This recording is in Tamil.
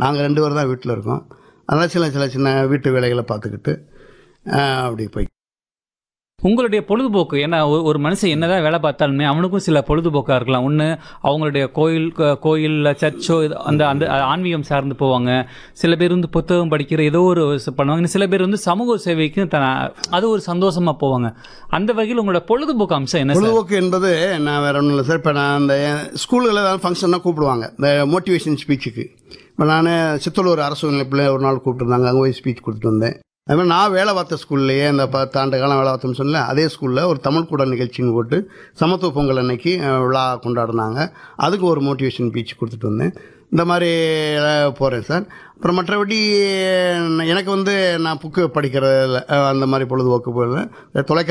நாங்கள் ரெண்டு பேர் தான் வீட்டில் இருக்கோம் அதனால் சில சில சின்ன வீட்டு வேலைகளை பார்த்துக்கிட்டு ஆஹ், அப்படி போய் உங்களுடைய பொழுதுபோக்கு ஏன்னா ஒரு- ஒரு மனுஷன் என்னதான் வேலை பார்த்தாலுமே அவனுக்கும் சில பொழுதுபோக்கா இருக்கலாம் ஒன்று அவங்களுடைய கோயில் க- கோயில்ல சர்ச்சோ இது- அந்த அந்த ஆன்மீகம் சார்ந்து போவாங்க சில பேர் வந்து புத்தகம் படிக்கிற ஏதோ ஒரு ச- பண்ணுவாங்க இன்னும் சில பேர் வந்து சமூக சேவைக்கு த அது ஒரு சந்தோஷமா போவாங்க அந்த வகையில் உங்களோட பொழுதுபோக்கு அம்சம் என்ன சார் பொழுதுபோக்கு என்பது நான் வேற ஒன்றும் இல்லை சார் இப்போ நான் அந்த ஸ்கூல்களில் ஏதாவது ஃபங்க்ஷன்னா கூப்பிடுவாங்க இந்த மோட்டிவேஷன் ஸ்பீச்சுக்கு இப்போ நான் சித்தலூர் அரசு உயர்நிலைப்பள்ளியில் ஒரு நாள் கூப்பிட்டுருந்தாங்க அங்கே போய் ஸ்பீச் கொடுத்துட்டு வந்தேன் அது மாதிரி நான் வேலை பார்த்த ஸ்கூல்லையே இந்த பத்து ஆண்டு காலம் வேலை பார்த்தோம்னு சொன்னல அதே ஸ்கூலில் ஒரு தமிழ் கூட நிகழ்ச்சின்னு போட்டு சமத்துவ பொங்கல் அன்னைக்கு அஹ், விழா கொண்டாடினாங்க அதுக்கு ஒரு மோட்டிவேஷன் ஸ்பீச் கொடுத்துட்டு வந்தேன் இந்த மாதிரி போகிறேன் சார் அப்புறம் மற்றபடி எனக்கு வந்து நான் புக்கு படிக்கிறதில்ல அஹ், அந்த மாதிரி பொழுதுபோக்கு போகல தொலைக்காட்சி